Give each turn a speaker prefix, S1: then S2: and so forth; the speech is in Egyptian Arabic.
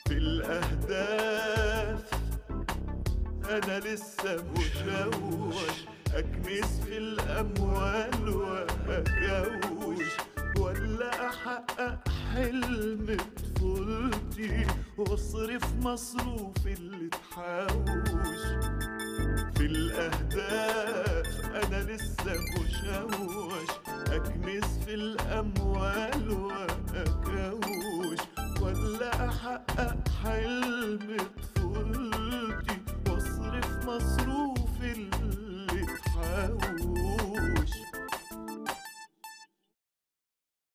S1: في الأهداف أنا لسه مشوش أكنس في الأموال وأكوش ولا أحقق حلم طفولتي وأصرف مصروف اللي تحوش في الأهداف أنا لسه مشوش أكنس في الأموال وأكوش ولا أحقق حلم